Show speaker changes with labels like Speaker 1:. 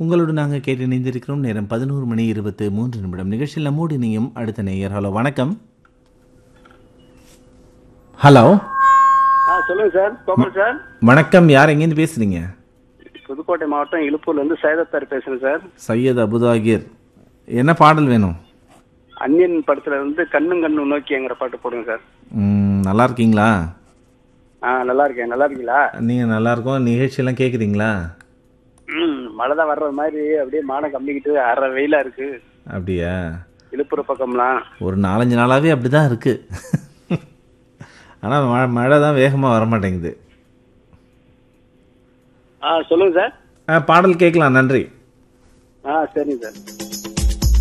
Speaker 1: உங்களோடு நாங்கள் கேட்டு இணைந்திருக்கிறோம் நேரம் பதினோரு மணி இருபத்து மூன்று நிமிடம் நிகழ்ச்சியில் நம்மோடு இணையும் அடுத்த நேயர் ஹலோ வணக்கம் ஹலோ
Speaker 2: ஆ சொல்லுங்க சார் கோபால் சார்
Speaker 1: வணக்கம் யார் எங்கேருந்து பேசுறீங்க
Speaker 2: புதுக்கோட்டை மாவட்டம் இழுப்பூர்ல இருந்து சைதத்தார் பேசுறேன் சார்
Speaker 1: சையத் அபுதாகிர் என்ன பாடல் வேணும்
Speaker 2: அந்நியன் படத்துல இருந்து கண்ணும் கண்ணும் நோக்கிங்கிற பாட்டு போடுங்க சார்
Speaker 1: ம், நல்லா இருக்கீங்களா
Speaker 2: ஆ நல்லா இருக்கேன் நல்லா இருக்கீங்களா
Speaker 1: நீங்கள் நல்லா இருக்கோம் நிகழ்ச்சியெல்லாம் கேட்குறீங்களா
Speaker 2: ம் மழை தான் வர்ற மாதிரி அப்படியே மானம் கம்மிக்கிட்டு அரை வெயிலா இருக்கு
Speaker 1: அப்படியா
Speaker 2: இழுப்புற பக்கம்லாம்
Speaker 1: ஒரு நாலஞ்சு நாளாகவே அப்படி தான் இருக்குது ஆனால் மழை மழை தான் வேகமாக வர மாட்டேங்குது
Speaker 2: ஆ சொல்லுங்க சார்
Speaker 1: ஆ, பாடல் கேட்கலாம் நன்றி
Speaker 2: ஆ சரிங்க சார்